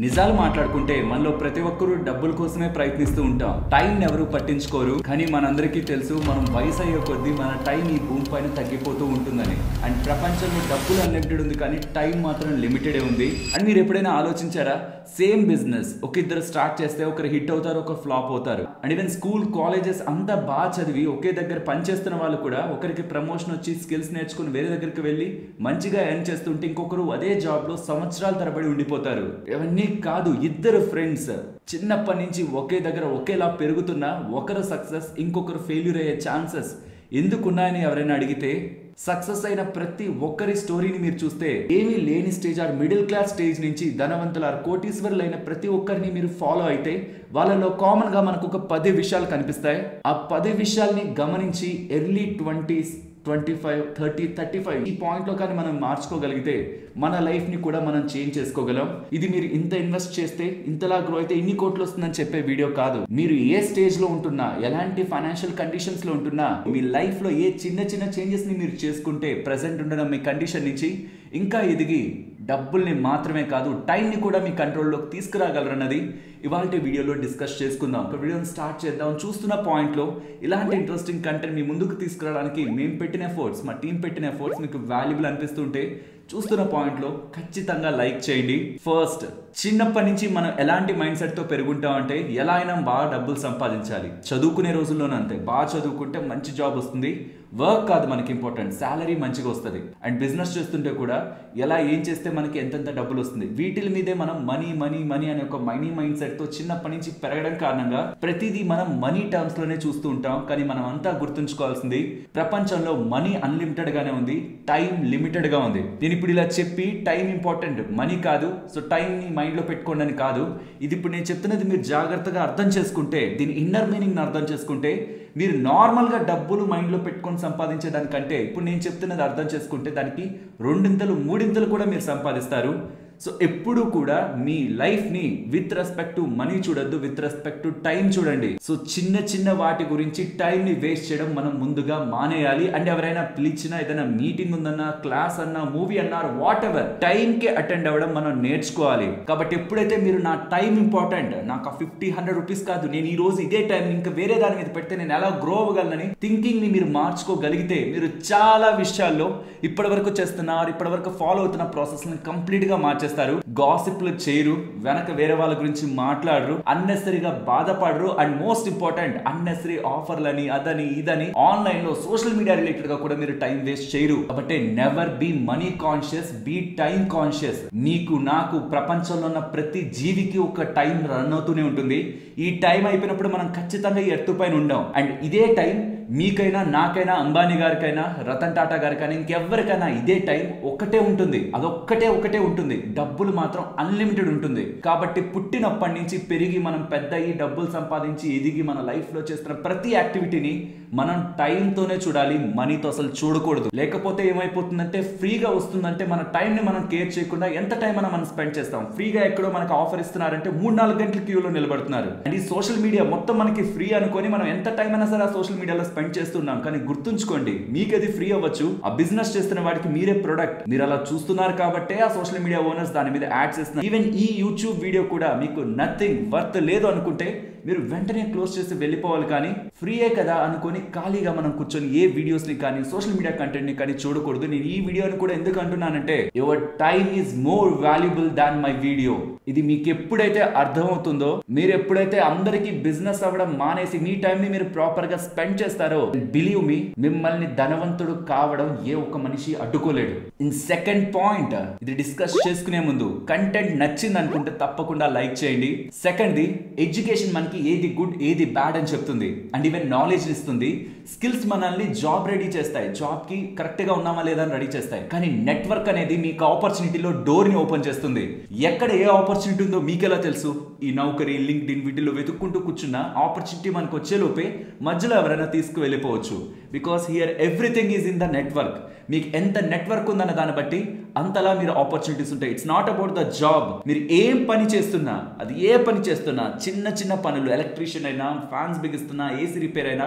నిజాలు మాట్లాడుకుంటే మనలో ప్రతి ఒక్కరూ డబ్బుల కోసమే ప్రయత్నిస్తూ ఉంటాం టైం ఎవరు పట్టించుకోరు కానీ మనందరికీ తెలుసు మనం వయసు అయ్యే కొద్దీ మన టైం ఈ భూమి పైన తగ్గిపోతూ ఉంటుందని అండ్ ప్రపంచంలో డబ్బులు అన్లిమిటెడ్ ఉంది కానీ టైం మాత్రం లిమిటెడే ఉంది అండ్ మీరు ఎప్పుడైనా ఆలోచించారా సేమ్ బిజినెస్ ఒక ఇద్దరు స్టార్ట్ చేస్తే ఒకరు హిట్ అవుతారు ఒక ఫ్లాప్ అవుతారు అండ్ ఈవెన్ స్కూల్ కాలేజెస్ అంతా బాగా చదివి ఒకే దగ్గర పనిచేస్తున్న వాళ్ళు కూడా ఒకరికి ప్రమోషన్ వచ్చి స్కిల్స్ నేర్చుకుని వేరే దగ్గరికి వెళ్ళి మంచిగా ఎర్న్ చేస్తుంటే ఇంకొకరు అదే జాబ్ లో సంవత్సరాల తరబడి ఉండిపోతారు ఇవన్నీ కాదు ఇద్దరు ఫ్రెండ్స్ చిన్నప్పటి నుంచి ఒకే దగ్గర ఒకేలా పెరుగుతున్నా ఒకరు సక్సెస్ ఇంకొకరు ఫెయిల్యూర్ అయ్యే ఛాన్సెస్ ఎందుకున్నాయని ఎవరైనా అడిగితే సక్సెస్ అయిన ప్రతి ఒక్కరి స్టోరీని మీరు చూస్తే ఏమీ లేని stage or middle class stage నుంచి ధనవంతుల ఆర్ కోటీశ్వరులు అయిన ప్రతి ఒక్కరిని మీరు ఫాలో అయితే వాళ్ళలో కామన్ గా మనకు ఒక పది విషయాలు కనిపిస్తాయి ఆ పది విషయాల్ని గమనించి early twenties twenty five thirty thirty five ఈ పాయింట్లో కానీ మనం మార్చుకోగలిగితే మన లైఫ్ని కూడా మనం చేంజ్ చేసుకోగలం ఇది మీరు ఇంత ఇన్వెస్ట్ చేస్తే ఇంతలా గ్రో అయితే ఇన్ని కోట్లు వస్తుందని చెప్పే వీడియో కాదు మీరు ఏ స్టేజ్లో ఉంటున్నా ఎలాంటి ఫైనాన్షియల్ కండిషన్స్లో ఉంటున్నా మీ లైఫ్లో ఏ చిన్న చిన్న చేంజెస్ని మీరు చేసుకుంటే ప్రజెంట్ ఉండడం మీ కండిషన్ నుంచి ఇంకా ఎదిగి డబ్బుల్ని మాత్రమే కాదు టైంని కూడా మీ కంట్రోల్లోకి తీసుకురాగలరన్నది ఇవాళ వీడియోలో డిస్కస్ చేసుకుందాం ఒక వీడియోని స్టార్ట్ చేద్దాం చూస్తున్న పాయింట్లో ఇలాంటి ఇంట్రెస్టింగ్ కంటెంట్ మీ ముందుకు తీసుకురావడానికి మేము పెట్టిన ఎఫర్ట్స్ మా టీం పెట్టిన ఎఫర్ట్స్ మీకు వాల్యుబుల్ అనిపిస్తుంటే చూస్తున్న పాయింట్లో ఖచ్చితంగా లైక్ చేయండి ఫస్ట్ చిన్నప్పటి నుంచి మనం ఎలాంటి మైండ్ సెట్తో పెరుగుంటాం అంటే ఎలా అయినా బాగా డబ్బులు సంపాదించాలి చదువుకునే రోజుల్లోనే అంతే బాగా చదువుకుంటే మంచి జాబ్ వస్తుంది వర్క్ కాదు మనకి ఇంపార్టెంట్ శాలరీ మంచిగా వస్తుంది అండ్ బిజినెస్ చేస్తుంటే కూడా ఎలా ఏం చేస్తే మనకి ఎంతెంత డబ్బులు వస్తుంది వీటి మీదే మనం మనీ మనీ మనీ అనే ఒక మనీ మైండ్ సెట్తో చిన్నప్పటి నుంచి పెరగడం కారణంగా ప్రతిదీ మనం మనీ టర్మ్స్ లోనే చూస్తూ ఉంటాం కానీ మనం అంతా గుర్తుంచుకోవాల్సింది ప్రపంచంలో మనీ అన్లిమిటెడ్ గానే ఉంది టైం లిమిటెడ్ గా ఉంది నేను ఇప్పుడు ఇలా చెప్పి టైం ఇంపార్టెంట్ మనీ కాదు సో టైం ని మైండ్ లో పెట్టుకోండి అని కాదు ఇది ఇప్పుడు నేను చెప్తున్నది మీరు జాగ్రత్తగా అర్థం చేసుకుంటే దీని ఇన్నర్ మీనింగ్ అర్థం చేసుకుంటే మీరు నార్మల్గా డబ్బులు మైండ్లో పెట్టుకొని సంపాదించే దానికంటే ఇప్పుడు నేను చెప్తున్నది అర్థం చేసుకుంటే దానికి రెండింతలు మూడింతలు కూడా మీరు సంపాదిస్తారు సో ఎప్పుడు కూడా మీ లైఫ్ని విత్ రెస్పెక్ట్ టు మనీ చూడొద్దు విత్ రెస్పెక్ట్ టు టైం చూడండి సో చిన్న చిన్న వాటి గురించి టైంని వేస్ట్ చేయడం మనం ముందుగా మానేయాలి అండ్ ఎవరైనా పిలిచినా ఏదైనా మీటింగ్ ఉందన్నా క్లాస్ అన్నా మూవీ అన్నారు వాట్ ఎవర్ టైంకి అటెండ్ అవ్వడం మనం నేర్చుకోవాలి కాబట్టి ఎప్పుడైతే మీరు నా టైం ఇంపార్టెంట్ నాకు ఆ ఫిఫ్టీ హండ్రెడ్ రూపీస్ కాదు నేను ఈ రోజు ఇదే టైం ఇంకా వేరే దాని మీద పెడితే నేను ఎలా గ్రో అవ్వగలనని థింకింగ్ ని మీరు మార్చుకోగలిగితే మీరు చాలా విషయాల్లో ఇప్పటి వరకు చేస్తున్నారు ఇప్పటి వరకు ఫాలో అవుతున్న ప్రాసెస్ ని కంప్లీట్ గా మార్చేస్తారు గాసిప్లు చేయరు వెనక వేరే వాళ్ళ గురించి మాట్లాడరు అన్నెసరీగా బాధపడరు అండ్ మోస్ట్ ఇంపార్టెంట్ అన్నెసరీ ఆఫర్లని అదని ఇదని ఆన్లైన్ లో సోషల్ మీడియా రిలేటెడ్ గా కూడా మీరు టైం వేస్ట్ చేయరు కాబట్టి never be money conscious be time conscious నీకు నాకు ప్రపంచంలో ఉన్న ప్రతి జీవికి ఒక టైం రన్ అవుతూనే ఉంటుంది ఈ టైం అయిపోయినప్పుడు మనం ఖచ్చితంగా ఈ ఎత్తు పైన ఉండాం అండ్ ఇదే టైం మీకైనా నాకైనా అంబానీ గారికైనా రతన్ టాటా గారికైనా ఇంకెవ్వరికైనా ఇదే టైం ఒక్కటే ఉంటుంది అదొక్కటే ఒకటే ఉంటుంది డబ్బులు మాత్రం అన్లిమిటెడ్ ఉంటుంది కాబట్టి పుట్టినప్పటి నుంచి పెరిగి మనం పెద్ద అయ్యి డబ్బులు సంపాదించి ఎదిగి మన లైఫ్లో చేస్తున్న ప్రతి యాక్టివిటీని మనం టైంతోనే చూడాలి మనీతో అసలు చూడకూడదు లేకపోతే ఏమైపోతుందంటే ఫ్రీగా వస్తుందంటే మన టైంని మనం కేర్ చేయకుండా ఎంత టైం మనం మనం స్పెండ్ చేస్తాం ఫ్రీగా ఎక్కడో మనకు ఆఫర్ ఇస్తున్నారంటే మూడు నాలుగు గంటల క్యూలో నిలబడుతున్నారు అండ్ ఈ సోషల్ మీడియా మొత్తం మనకి ఫ్రీ అనుకొని మనం ఎంత టైం అయినా సరే ఆ సోషల్ మీడియాలో స్పెండ్ చేస్తున్నాం కానీ గుర్తుంచుకోండి మీకు అది ఫ్రీ అవ్వచ్చు ఆ బిజినెస్ చేస్తున్న వాడికి మీరే ప్రొడక్ట్ మీరు అలా చూస్తున్నారు కాబట్టే ఆ సోషల్ మీడియా ఓనర్స్ దాని మీద యాడ్స్ ఇస్తున్నారు ఈవెన్ ఈ యూట్యూబ్ వీడియో కూడా మీకు నథింగ్ వర్త్ లేదు అనుకుంటే మీరు వెంటనే క్లోజ్ చేసి వెళ్ళిపోవాలి కానీ ఫ్రీయే కదా అనుకొని ఖాళీగా మనం కూర్చొని ఏ వీడియోస్ ని కానీ సోషల్ మీడియా కంటెంట్ ని కానీ చూడకూడదు నేను ఈ వీడియోని కూడా ఎందుకు అంటున్నానంటే your time is more valuable than my video ఇది మీకు ఎప్పుడైతే అర్థమవుతుందో మీరు ఎప్పుడైతే అందరికీ బిజినెస్ అవ్వడం మానేసి మీ టైం ని మీరు ప్రాపర్ గా స్పెండ్ చేస్తారో బిలీవ్ మీ మిమ్మల్ని ధనవంతుడు కావడం ఏ ఒక్క మనిషి అడ్డుకోలేడు ఇన్ సెకండ్ పాయింట్ ఇది డిస్కస్ చేసుకునే ముందు కంటెంట్ నచ్చింది అనుకుంటే తప్పకుండా లైక్ చేయండి సెకండ్ ది ఎడ్యుకేషన్ మనకి ఏది గుడ్ ఏది బ్యాడ్ అని చెప్తుంది అండ్ ఈవెన్ నాలెడ్జ్ ఇస్తుంది స్కిల్స్ మనల్ని జాబ్ రెడీ చేస్తాయి జాబ్ కి కరెక్ట్ గా ఉన్నామా లేదా అని రెడీ చేస్తాయి కానీ నెట్వర్క్ అనేది మీకు ఆపర్చునిటీలో డోర్ ని ఓపెన్ చేస్తుంది ఎక్కడ ఏ ఆపర్చునిటీ ఉందో మీకు ఎలా తెలుసు ఈ నౌకరీ లింక్డ్ ఇన్ వీటిలో వెతుక్కుంటూ కూర్చున్న ఆపర్చునిటీ మనకు వచ్చేలోపే మధ్యలో ఎవరైనా తీసుకు వెళ్ళిపోవచ్చు because here everything is in the network మీకు ఎంత నెట్వర్క్ ఉందన్న దాన్ని బట్టి అంతలా మీరు ఆపర్చునిటీస్ ఉంటాయి it's not about the job మీరు ఏం పని చేస్తున్నా అది ఏ పని చేస్తున్నా చిన్న చిన్న పనులు ఎలక్ట్రీషియన్ అయినా ఫ్యాన్స్ బిగిస్తున్నా ఏసీ రిపేర్ అయినా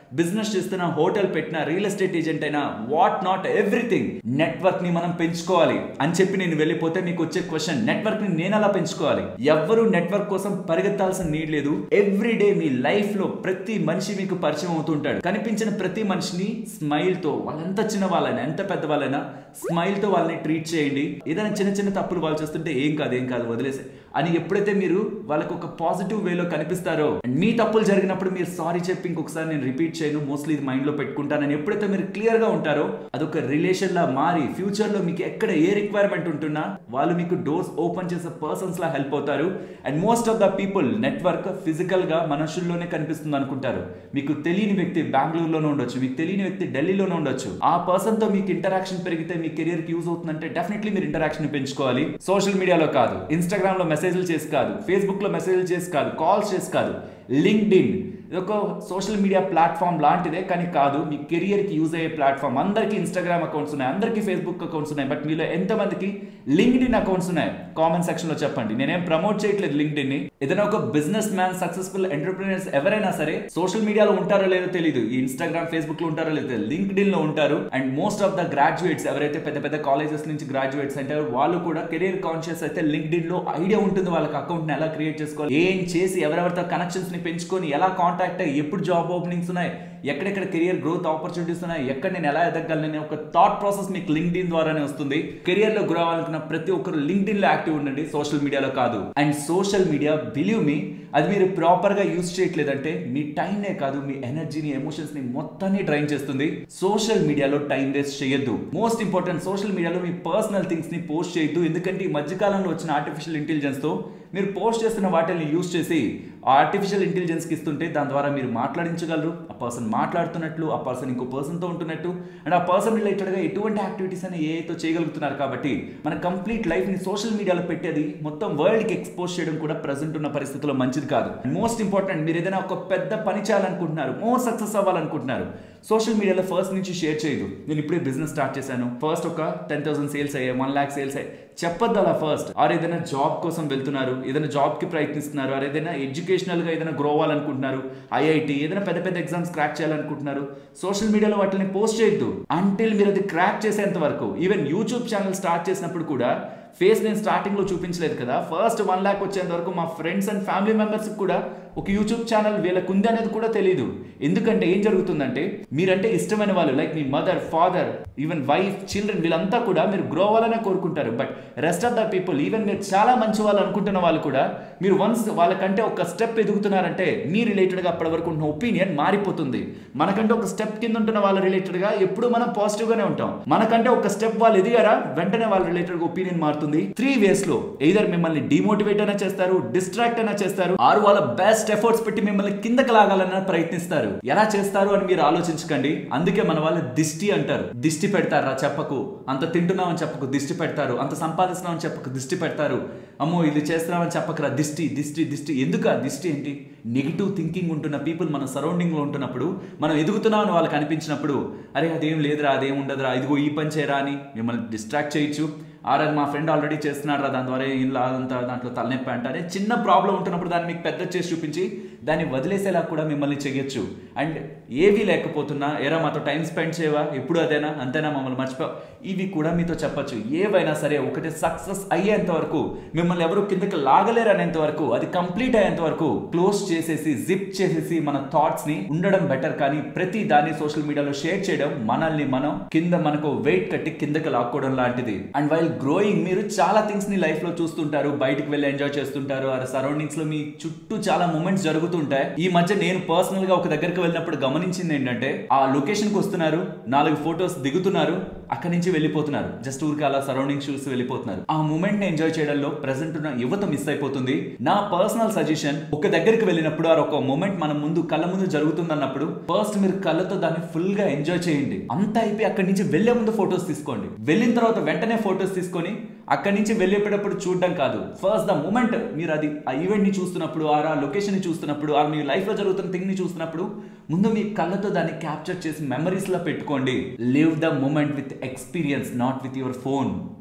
బిజినెస్ చేస్తున్నా హోటల్ పెట్టినా రియల్ ఎస్టేట్ ఏజెంట్ అయినా వాట్ నాట్ ఎవ్రీథింగ్ నెట్వర్క్ ని మనం పెంచుకోవాలి అని చెప్పి నేను వెళ్ళిపోతే మీకు వచ్చే క్వశ్చన్ నెట్వర్క్ ని నేను అలా పెంచుకోవాలి ఎవ్వరు నెట్వర్క్ కోసం పరిగెత్తాల్సిన నీడ్ లేదు ఎవ్రీ డే మీ లైఫ్ లో ప్రతి మనిషి మీకు పరిచయం అవుతుంటాడు కనిపించిన ప్రతి మనిషిని స్మైల్ తో వాళ్ళు ఎంత చిన్న వాళ్ళైనా ఎంత పెద్ద వాళ్ళైనా స్మైల్ తో వాళ్ళని ట్రీట్ చేయండి ఏదైనా చిన్న చిన్న తప్పులు వాళ్ళు చేస్తుంటే ఏం కాదు ఏం కాదు వదిలేసే అని ఎప్పుడైతే మీరు వాళ్ళకి ఒక పాజిటివ్ వేలో కనిపిస్తారో and మీ తప్పులు జరిగినప్పుడు మీరు సారీ చెప్పి ఇంకొకసారి నేను రిపీట్ చేయను మోస్ట్లీ ఇది మైండ్ లో పెట్టుకుంటానని ఎప్పుడైతే మీరు క్లియర్ గా ఉంటారో అదొక రిలేషన్ లా మారి ఫ్యూచర్ లో మీకు ఎక్కడ ఏ రిక్వైర్మెంట్ ఉంటున్నా వాళ్ళు మీకు డోర్స్ ఓపెన్ చేసే పర్సన్స్ లా హెల్ప్ అవుతారు and most of the people network physical గా మనుషుల్లోనే కనిపిస్తుంది అనుకుంటారు మీకు తెలియని వ్యక్తి బెంగళూరులోనే ఉండొచ్చు మీకు తెలియని వ్యక్తి ఢిల్లీలోనే ఉండొచ్చు ఆ పర్సన్ తో మీకు ఇంటరాక్షన్ పెరిగితే మీ కెరియర్ కి యూజ్ అవుతుందంటే డెఫినెట్లీ మీరు ఇంటరాక్షన్ పెంచుకోవాలి సోషల్ మీడియాలో కాదు ఇన్స్టాగ్రామ్ లో మెసేజ్లు చేసి కాదు ఫేస్బుక్ లో మెసేజ్లు చేసి కాదు కాల్స్ చేసి కాదు లింక్డ్ ఇన్ ఇది ఒక సోషల్ మీడియా ప్లాట్ఫామ్ లాంటిదే కానీ కాదు మీ కెరియర్కి యూజ్ అయ్యే ప్లాట్ఫామ్ అందరికీ ఇన్స్టాగ్రామ్ అకౌంట్స్ ఉన్నాయి అందరికీ ఫేస్బుక్ అకౌంట్స్ ఉన్నాయి బట్ మీలో ఎంతమందికి లింక్డ్ ఇన్ అకౌంట్స్ ఉన్నాయి కామెంట్ సెక్షన్లో చెప్పండి నేనేం ప్రమోట్ చేయట్లేదు లింక్డ్ ఇన్ ఏదైనా ఒక బిజినెస్ మ్యాన్ సక్సెస్ఫుల్ ఎంటర్ప్రీనర్స్ ఎవరైనా సరే సోషల్ మీడియాలో ఉంటారో లేదో తెలియదు ఈ ఇన్స్టాగ్రామ్ ఫేస్బుక్ లో ఉంటారో లేదో లింక్డ్ ఇన్ లో ఉంటారు and most of the graduates ఎవరైతే పెద్ద పెద్ద కాలేజెస్ నుంచి గ్రాడ్యుయేట్స్ అంటే వాళ్ళు కూడా కెరీర్ కాన్షియస్ అయితే లింక్డ్ ఇన్ లో ఐడియా ఉంటుంది వాళ్ళకి అకౌంట్ ని ఎలా క్రియేట్ చేసుకోవాలి ఏం చేసి ఎవరెవరితో కనెక్షన్స్ ని పెంచుకొని ఎలా కాంటాక్ట్ అయ్యి ఎప్పుడు జాబ్ ఓపెనింగ్స్ ఉన్నాయి ఎక్కడెక్కడ కెరియర్ గ్రోత్ ఆపర్చునిటీస్ ఉన్నాయి ఎక్కడ నేను ఎలా ఎదగలను ఒక థాట్ ప్రాసెస్ మీకు లింక్డ్ ఇన్ ద్వారానే వస్తుంది కెరియర్ లో గ్రో అవ్వాలనుకున్న ప్రతి ఒక్కరు లింక్డ్ ఇన్ లో యాక్టివ్ ఉండండి సోషల్ మీడియాలో కాదు అండ్ సోషల్ మీడియా బిలీవ్ మీ అది మీరు ప్రాపర్ గా యూజ్ చేయట్లేదంటే మీ టైంనే కాదు మీ ఎనర్జీని ఎమోషన్స్ ని మొత్తాన్ని డ్రైన్ చేస్తుంది సోషల్ మీడియాలో టైం వేస్ట్ చేయొద్దు మోస్ట్ ఇంపార్టెంట్ సోషల్ మీడియాలో మీ పర్సనల్ థింగ్స్ ని పోస్ట్ చేయొద్దు ఎందుకంటే ఈ మధ్యకాలంలో వచ్చిన ఆర్టిఫిషియల్ ఇంటెలిజెన్స్ తో మీరు పోస్ట్ చేస్తున్న వాటిని యూజ్ చేసి ఆర్టిఫిషియల్ ఇంటెలిజెన్స్కి ఇస్తుంటే దాని ద్వారా మీరు మాట్లాడించగలరు ఆ పర్సన్ మాట్లాడుతున్నట్లు ఆ పర్సన్ ఇంకో పర్సన్తో ఉంటున్నట్టు అండ్ ఆ పర్సన్ రిలేటెడ్గా ఎటువంటి యాక్టివిటీస్ అని ఏతో చేయగలుగుతున్నారు కాబట్టి మన కంప్లీట్ లైఫ్ని సోషల్ మీడియాలో పెట్టేది మొత్తం వరల్డ్కి ఎక్స్పోజ్ చేయడం కూడా ప్రజెంట్ ఉన్న పరిస్థితుల్లో మంచిది కాదు మోస్ట్ ఇంపార్టెంట్ మీరు ఏదైనా ఒక పెద్ద పని చేయాలనుకుంటున్నారు మోర్ సక్సెస్ అవ్వాలనుకుంటున్నారు సోషల్ మీడియాలో ఫస్ట్ నుంచి షేర్ చేయదు నేను ఇప్పుడే బిజినెస్ స్టార్ట్ చేశాను ఫస్ట్ ఒక టెన్ థౌసండ్ సేల్స్ అయ్యాయి వన్ ల్యాక్ సేల్స్ అయ్యాయి చెప్పొద్దు అలా ఫస్ట్ ఆర్ ఏదైనా జాబ్ కోసం వెళ్తున్నారు ఏదైనా జాబ్కి ప్రయత్నిస్తున్నారు ఆర్ ఏదైనా ఎడ్యుకేషనల్గా ఏదైనా గ్రో అవ్వాలనుకుంటున్నారు ఐఐటి ఏదైనా పెద్ద పెద్ద ఎగ్జామ్స్ క్రాక్ చేయాలనుకుంటున్నారు సోషల్ మీడియాలో వాటిని పోస్ట్ చేయొద్దు అంటిల్ మీరు అది క్రాక్ చేసేంత వరకు ఈవెన్ యూట్యూబ్ ఛానల్ స్టార్ట్ చేసినప్పుడు కూడా ఫేస్ నేను స్టార్టింగ్లో చూపించలేదు కదా ఫస్ట్ వన్ ల్యాక్ వచ్చేంత వరకు మా ఫ్రెండ్స్ అండ్ ఫ్యామిలీ మెంబర్స్కి కూడా ఒక యూట్యూబ్ ఛానల్ వీళ్ళకు ఉంది అనేది కూడా తెలియదు ఎందుకంటే ఏం జరుగుతుందంటే మీరంటే ఇష్టమైన వాళ్ళు లైక్ మీ mother father even wife children వీళ్ళంతా కూడా మీరు గ్రో అవ్వాలనే కోరుకుంటారు but rest of the people even మీరు చాలా మంచి వాళ్ళు అనుకుంటున్న వాళ్ళు కూడా మీరు వన్స్ వాళ్ళకంటే ఒక స్టెప్ ఎదుగుతున్నారంటే మీ రిలేటెడ్గా అప్పటి వరకు ఉన్న ఒపీనియన్ మారిపోతుంది మనకంటే ఒక స్టెప్ కింద ఉంటున్న వాళ్ళ రిలేటెడ్గా ఎప్పుడు మనం పాజిటివ్గానే ఉంటాం మనకంటే ఒక స్టెప్ వాళ్ళు ఎదిగారా వెంటనే వాళ్ళ రిలేటెడ్ ఒపీనియన్ మారుతుంది త్రీ వేస్ లో ఎయిదర్ మిమ్మల్ని డిమోటివేట్ అయినా చేస్తారు డిస్ట్రాక్ట్ అయినా చేస్తారు ఆరు వాళ్ళ బెస్ట్ ఎఫర్ట్స్ పెట్టి మిమ్మల్ని కిందకి లాగాలన్నా ప్రయత్నిస్తారు ఎలా చేస్తారు అని మీరు ఆలోచించకండి అందుకే మన వాళ్ళు దిష్టి అంటారు దిష్టి పెడతారా చెప్పకు అంత తింటున్నామని చెప్పకు దిష్టి పెడతారు అంత సంపాదిస్తున్నామని చెప్పకు దిష్టి పెడతారు అమ్మో ఇది చేస్తున్నామని చెప్పకరా దిష్టి దిష్టి దిష్టి ఎందుకు ఆ దిష్టి ఏంటి నెగిటివ్ థింకింగ్ ఉంటున్న పీపుల్ మన సరౌండింగ్లో ఉంటున్నప్పుడు మనం ఎదుగుతున్నామని వాళ్ళకి అనిపించినప్పుడు అరే అదేం లేదురా అదేం ఉండదురా ఇదిగో ఈ పని చేయరా అని మిమ్మల్ని డిస్ట్రాక్ట్ చేయొచ్చు ఆర్ అది మా ఫ్రెండ్ ఆల్రెడీ చేస్తున్నాడు రా దాని ద్వారా ఏం లాదంతా దాంట్లో తలనొప్పి అంటారే చిన్న ప్రాబ్లం ఉంటున్నప్పుడు దాన్ని మీకు పెద్ద చేసి చూపించి దాన్ని వదిలేసేలా కూడా మిమ్మల్ని చేయొచ్చు అండ్ ఏవి లేకపోతున్నా ఏరా మాతో టైం స్పెండ్ చేయవా ఎప్పుడు అదేనా అంతేనా మమ్మల్ని మర్చిపో ఇవి కూడా మీతో చెప్పొచ్చు ఏవైనా సరే ఒకటి సక్సెస్ అయ్యేంత వరకు మిమ్మల్ని ఎవరు కిందకి లాగలేరు అనేంత వరకు అది కంప్లీట్ అయ్యేంత వరకు క్లోజ్ చేసేసి జిప్ చేసేసి మన థాట్స్ ని ఉండడం బెటర్ కానీ ప్రతి దాన్ని సోషల్ మీడియాలో షేర్ చేయడం మనల్ని మనం కింద మనకు వెయిట్ కట్టి కిందకి లాక్కోవడం లాంటిది అండ్ వైల్ గ్రోయింగ్ మీరు చాలా థింగ్స్ ని లైఫ్ లో చూస్తుంటారు బయటికి వెళ్ళి ఎంజాయ్ చేస్తుంటారు ఆ సరౌండింగ్స్ లో మీ చుట్టూ చాలా మూమెంట్స్ జరుగుతుంటాయి ఈ మధ్య నేను పర్సనల్ గా ఒక దగ్గరికి వెళ్ళినప్పుడు గమనించింది ఏంటంటే ఆ లొకేషన్ కి వస్తున్నారు నాలుగు ఫొటోస్ దిగుతున్నారు అక్కడి నుంచి వెళ్ళిపోతున్నారు జస్ట్ ఊరికి అలా సరౌండింగ్స్ చూసి వెళ్ళిపోతున్నారు ఆ మూమెంట్ ని ఎంజాయ్ చేయడంలో ప్రెసెంట్ ఉన్న యువత మిస్ అయిపోతుంది నా పర్సనల్ సజెషన్ ఒక దగ్గరికి వెళ్ళినప్పుడు ఆ ఒక మూమెంట్ మన ముందు కళ్ళ ముందు జరుగుతుంది అన్నప్పుడు ఫస్ట్ మీరు కళ్ళతో దాన్ని ఫుల్ గా ఎంజాయ్ చేయండి అంతా అయిపోయి అక్కడి నుంచి వెళ్లే ముందు ఫొటోస్ తీసుకోండి వెళ్ళిన తర్వాత వెంటనే ఫొటోస్ తీసుకొని అక్కడి నుంచి వెళ్ళేటప్పుడు చూడడం కాదు ఫస్ట్ ద మూమెంట్ మీరు అది ఆ ఈవెంట్ ని చూస్తున్నప్పుడు ఆ లొకేషన్ ని చూస్తున్నప్పుడు ఆ మీ లైఫ్ లో జరుగుతున్న థింగ్ ని చూస్తున్నప్పుడు ముందు మీ కళ్ళతో దాన్ని క్యాప్చర్ చేసి మెమరీస్ లో పెట్టుకోండి live the moment with experience not with your phone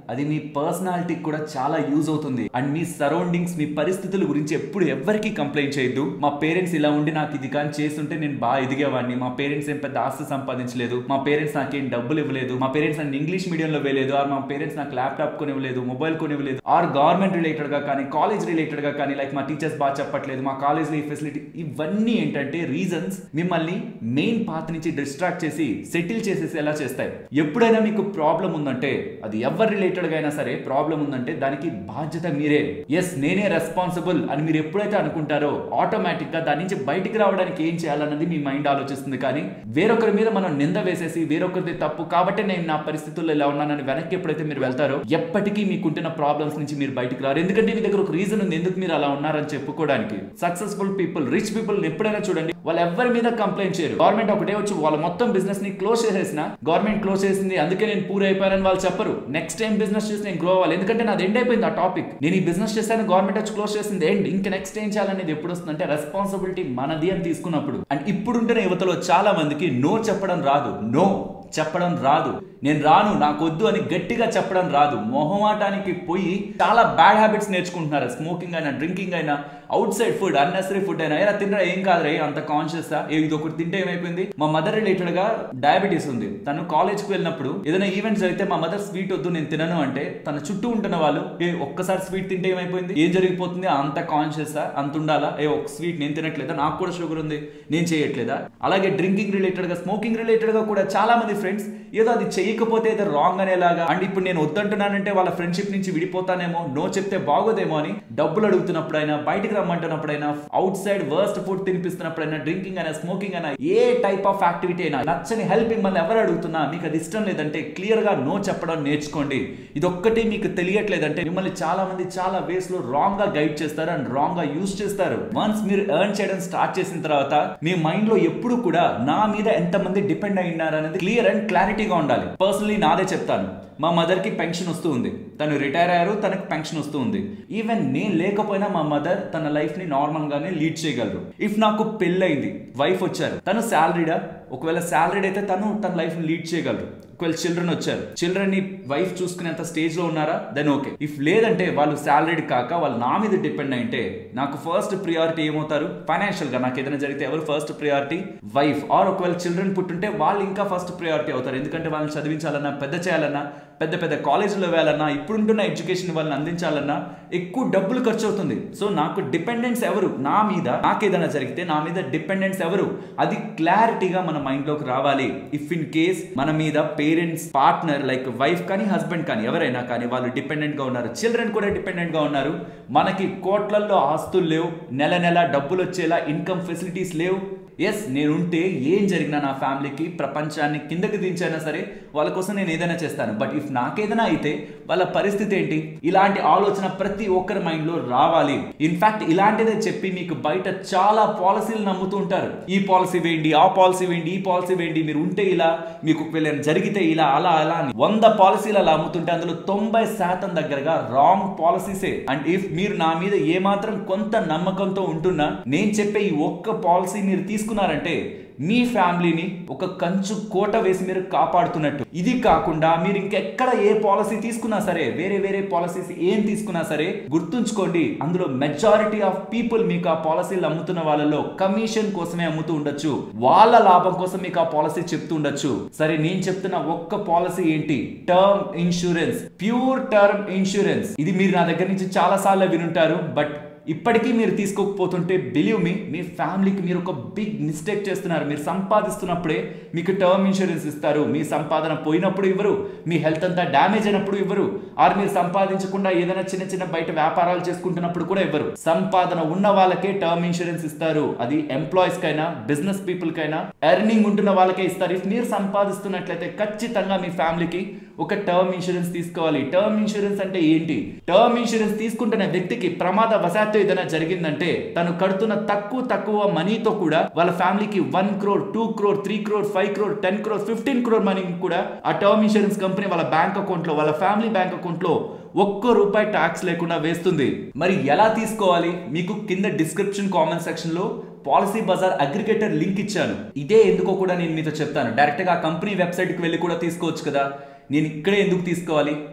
అది మీ పర్సనాలిటీకి కూడా చాలా యూజ్ అవుతుంది అండ్ మీ సరౌండింగ్స్ మీ పరిస్థితుల గురించి ఎప్పుడు ఎవరికి కంప్లైంట్ చేయొద్దు మా పేరెంట్స్ ఇలా ఉండి నాకు ఇది కానీ చేస్తుంటే నేను బాగా ఎదిగేవాడిని మా పేరెంట్స్ ఏం పెద్ద ఆస్తి సంపాదించలేదు మా పేరెంట్స్ నాకేం డబ్బులు ఇవ్వలేదు మా పేరెంట్స్ నన్ను ఇంగ్లీష్ మీడియంలో వేయలేదు ఆర్ మా పేరెంట్స్ నాకు ల్యాప్టాప్ కొనివ్వలేదు మొబైల్ కొనివ్వలేదు ఆర్ గవర్నమెంట్ రిలేటెడ్ గా కానీ కాలేజ్ రిలేటెడ్ గా కానీ లైక్ మా టీచర్స్ బాగా చెప్పట్లేదు మా కాలేజ్ లో ఈ ఫెసిలిటీ ఇవన్నీ ఏంటంటే రీజన్స్ మిమ్మల్ని మెయిన్ పాత్ నుంచి డిస్ట్రాక్ట్ చేసి సెటిల్ చేసేసి ఎలా చేస్తాయి ఎప్పుడైనా మీకు ప్రాబ్లం ఉందంటే అది ఎవరు రిలేటెడ్ గా అయినా సరే ప్రాబ్లం ఉందంటే దానికి బాధ్యత మీరే ఎస్ నేనే రెస్పాన్సిబుల్ అని మీరు ఎప్పుడైతే అనుకుంటారో ఆటోమేటిక్ గా దాని నుంచి బయటికి రావడానికి ఏం చేయాలన్నది మీ మైండ్ ఆలోచిస్తుంది కానీ వేరొకరి మీద మనం నింద వేసేసి వేరొకరిది తప్పు కాబట్టి నేను నా పరిస్థితుల్లో ఇలా ఉన్నానని వెనక్కి ఎప్పుడైతే మీరు వెళ్తారో ఎప్పటికీ మీకుంటున్న ప్రాబ్లమ్స్ నుంచి మీరు బయటికి రారు ఎందుకంటే మీ దగ్గర ఒక రీజన్ ఉంది ఎందుకు మీరు అలా ఉన్నారని చెప్పుకోవడానికి సక్సెస్ఫుల్ పీపుల్ రిచ్ పీపుల్ ఎప్పుడైనా చూడండి వాళ్ళు ఎవరి మీద కంప్లైంట్ చేయరు గవర్నమెంట్ ఒకటే వచ్చి వాళ్ళ మొత్తం బిజినెస్ ని క్లోజ్ చేసేసిన గవర్నమెంట్ క్లోజ్ చేసింది అందుకే నేను పూర్ అయిపోయానని వాళ్ళు చెప్పరు నెక్స్ట్ టైం బిజినెస్ చేసి నేను గ్రో అవ్వాలి ఎందుకంటే నాది ఎండ్ అయిపోయింది ఆ టాపిక్ నేను ఈ బిజినెస్ చేశాను గవర్నమెంట్ వచ్చి క్లోజ్ చేసింది ఎండ్ ఇంకా నెక్స్ట్ ఏం చేయాలనేది ఎప్పుడు వస్తుంది అంటే రెస్పాన్సిబిలిటీ మనది అని తీసుకున్నప్పుడు అండ్ ఇప్పుడుంటున్న యువతలో చాలా మందికి నో చెప్పడం రాదు నో చెప్పడం రాదు నేను రాను నాకు వద్దు అని గట్టిగా చెప్పడం రాదు మొహమాటానికి పోయి చాలా బ్యాడ్ హ్యాబిట్స్ నేర్చుకుంటున్నారు స్మోకింగ్ అయినా డ్రింకింగ్ అయినా outside food unnecessary food అయినా ఏరా తినరా ఏం కాదురా అంత కాన్షియస్ ఇది ఒకటి తింటే ఏమైపోయింది మా మదర్ రిలేటెడ్ గా డయాబెటీస్ ఉంది తను కాలేజ్ కి వెళ్ళినప్పుడు ఏదైనా ఈవెంట్ జరిగితే మా మదర్ స్వీట్ వద్దు నేను తినను అంటే తన చుట్టూ ఉంటున్న వాళ్ళు ఏ ఒక్కసారి స్వీట్ తింటే ఏమైపోయింది ఏం జరిగిపోతుంది అంత కాన్షియస్ అంత ఉండాలా ఏ ఒక స్వీట్ నేను తినట్లేదా నాకు కూడా షుగర్ ఉంది నేను చేయట్లేదా అలాగే డ్రింకింగ్ రిలేటెడ్ గా స్మోకింగ్ రిలేటెడ్ గా కూడా చాలా మంది ఫ్రెండ్స్ ఏదో అది చేయకపోతే ఏదో రాంగ్ అనేలాగా అండ్ ఇప్పుడు నేను వద్దంటున్నానంటే వాళ్ళ ఫ్రెండ్షిప్ నుంచి విడిపోతానేమో నో చెప్తే బాగోదేమో అని డబ్బులు అడుగుతున్నప్పుడైనా బయటకు రమ్మంటున్నప్పుడైనా అవుట్ సైడ్ వర్స్ట్ ఫుడ్ తినిపిస్తున్నప్పుడైనా డ్రింకింగ్ అయినా స్మోకింగ్ అయినా ఏ టైప్ ఆఫ్ యాక్టివిటీ అయినా నచ్చని హెల్ప్ మిమ్మల్ని ఎవరు అడుగుతున్నా మీకు అది ఇష్టం లేదంటే క్లియర్ గా నో చెప్పడం నేర్చుకోండి ఇది ఒక్కటి మీకు తెలియట్లేదంటే మిమ్మల్ని చాలా మంది చాలా వేస్ లో రాంగ్ గా గైడ్ చేస్తారు అండ్ రాంగ్ గా యూస్ చేస్తారు వన్స్ మీరు ఎర్న్ చేయడం స్టార్ట్ చేసిన తర్వాత మీ మైండ్ లో ఎప్పుడు కూడా నా మీద ఎంత మంది డిపెండ్ అయి ఉన్నారు అనేది క్లియర్ అండ్ క్లారిటీగా ఉండాలి పర్సనలీ నాదే చెప్తాను మా మదర్ కి పెన్షన్ వస్తూ ఉంది తను రిటైర్ అయ్యారు తనకి పెన్షన్ వస్తూ ఉంది ఈవెన్ నేను లేకపోయినా మా మదర్ తన లైఫ్ ని నార్మల్ గానే లీడ్ చేయగలరు ఇఫ్ నాకు పెళ్ళైంది వైఫ్ వచ్చారు తను శాలరీడా ఒకవేళ శాలరీడ్ అయితే తను తన లైఫ్ ని లీడ్ చేయగలరు ఒకవేళ చిల్డ్రన్ వచ్చారు చిల్డ్రన్ ని వైఫ్ చూసుకునేంత స్టేజ్ లో ఉన్నారా దెన్ ఓకే ఇఫ్ లేదంటే వాళ్ళు శాలరీడ్ కాక వాళ్ళు నా మీద డిపెండ్ అయితే నాకు ఫస్ట్ ప్రియారిటీ ఏమవుతారు ఫైనాన్షియల్ గా నాకు ఏదైనా జరిగితే ఎవరు ఫస్ట్ ప్రియారిటీ వైఫ్ ఆర్ ఒకవేళ చిల్డ్రన్ పుట్టుంటే వాళ్ళు ఇంకా ఫస్ట్ ప్రియారిటీ అవుతారు ఎందుకంటే వాళ్ళని చదివించాలన్నా పెద్ద చేయాలన్నా పెద్ద పెద్ద కాలేజీలో వేయాలన్నా ఇప్పుడుంటున్న ఎడ్యుకేషన్ వాళ్ళని అందించాలన్నా ఎక్కువ డబ్బులు ఖర్చు అవుతుంది సో నాకు డిపెండెన్స్ ఎవరు నా మీద నాకు ఏదైనా జరిగితే నా మీద డిపెండెన్స్ ఎవరు అది క్లారిటీగా మన మైండ్ లోకి రావాలి ఇఫ్ ఇన్ కేస్ మన మీద పేరెంట్స్ పార్ట్నర్ లైక్ వైఫ్ కానీ హస్బెండ్ కానీ ఎవరైనా కానీ వాళ్ళు డిపెండెంట్ గా ఉన్నారు చిల్డ్రన్ కూడా డిపెండెంట్ గా ఉన్నారు మనకి కోట్లల్లో ఆస్తులు లేవు నెల నెల డబ్బులు వచ్చేలా ఇన్కమ్ ఫెసిలిటీస్ లేవు ఎస్ నేనుంటే ఏం జరిగినా నా ఫ్యామిలీకి ప్రపంచాన్ని కిందకి దించైనా సరే వాళ్ళ కోసం నేను ఏదైనా చేస్తాను బట్ ఇఫ్ నాకేదైనా అయితే వాళ్ళ పరిస్థితి ఏంటి ఇలాంటి ఆలోచన ప్రతి ఒక్కరి మైండ్ లో రావాలి ఇన్ఫాక్ట్ ఇలాంటిదే చెప్పి మీకు బయట చాలా పాలసీలు నమ్ముతూ ఉంటారు ఈ పాలసీ వేయండి ఆ పాలసీ వేయండి ఈ పాలసీ వేయండి మీరు ఉంటే ఇలా మీకు ఒకవేళ జరిగితే ఇలా అలా అలా అని వంద పాలసీలు అలా అమ్ముతుంటే అందులో తొంభై శాతం దగ్గరగా రాంగ్ పాలసీసే అండ్ ఇఫ్ మీరు నా మీద ఏమాత్రం కొంత నమ్మకంతో ఉంటున్నా నేను చెప్పే ఈ ఒక్క పాలసీ మీరు తీసుకున్నారంటే మీ ఫ్యామిలీని ఒక కంచు కోట వేసి మీరు కాపాడుతున్నట్టు ఇది కాకుండా మీరు ఇంకెక్కడ ఏ పాలసీ తీసుకున్నా సరే వేరే వేరే పాలసీస్ ఏం తీసుకున్నా సరే గుర్తుంచుకోండి అందులో మెజారిటీ ఆఫ్ పీపుల్ మీకు ఆ పాలసీలు అమ్ముతున్న వాళ్ళలో కమిషన్ కోసమే అమ్ముతూ ఉండొచ్చు వాళ్ళ లాభం కోసం మీకు ఆ పాలసీ చెప్తూ ఉండొచ్చు సరే నేను చెప్తున్న ఒక్క పాలసీ ఏంటి term insurance pure term insurance ఇది మీరు నా దగ్గర నుంచి చాలా సార్లు వినుంటారు బట్ ఇప్పటికీ మీరు తీసుకోకపోతుంటే బిలీవ్ మీ మీ ఫ్యామిలీకి మీరు ఒక బిగ్ మిస్టేక్ చేస్తున్నారు మీరు సంపాదిస్తున్నప్పుడే మీకు టర్మ్ ఇన్సూరెన్స్ ఇస్తారు మీ సంపాదన పోయినప్పుడు ఇవ్వరు మీ హెల్త్ అంతా డ్యామేజ్ అయినప్పుడు ఇవ్వరు ఆర్ మీరు సంపాదించకుండా ఏదైనా చిన్న చిన్న బయట వ్యాపారాలు చేసుకుంటున్నప్పుడు కూడా ఇవ్వరు సంపాదన ఉన్న వాళ్ళకే టర్మ్ ఇన్సూరెన్స్ ఇస్తారు అది ఎంప్లాయీస్ కైనా బిజినెస్ పీపుల్ కైనా ఎర్నింగ్ ఉంటున్న వాళ్ళకే ఇస్తారు ఇఫ్ మీరు సంపాదిస్తున్నట్లయితే ఖచ్చితంగా మీ ఫ్యామిలీకి ఒక టర్మ్ ఇన్సూరెన్స్ తీసుకోవాలి టర్మ్ ఇన్సూరెన్స్ అంటే ఏంటి టర్మ్ ఇన్సూరెన్స్ తీసుకుంటున్న వ్యక్తికి ప్రమాద వశాత్తు ఏదైనా జరిగిందంటే తను కడుతున్న తక్కువ తక్కువ మనీతో కూడా వాళ్ళ ఫ్యామిలీకి one crore two crore three crore five crore ten crore fifteen crore money కూడా ఆ టర్మ్ ఇన్సూరెన్స్ కంపెనీ వాళ్ళ బ్యాంక్ అకౌంట్ లో వాళ్ళ ఫ్యామిలీ బ్యాంక్ అకౌంట్ లో ఒక్క రూపాయి ట్యాక్స్ లేకుండా వేస్తుంది మరి ఎలా తీసుకోవాలి మీకు కింద డిస్క్రిప్షన్ కామెంట్ సెక్షన్ లో పాలసీ బజార్ అగ్రిగేటర్ లింక్ ఇచ్చాను ఇదే ఎందుకో కూడా నేను మీతో చెప్తాను డైరెక్ట్ గా ఆ కంపెనీ వెబ్సైట్ కి వెళ్ళి కూడా తీసుకోవచ్చు కదా నేను ఇక్కడే ఎందుకు తీసుకోవాలి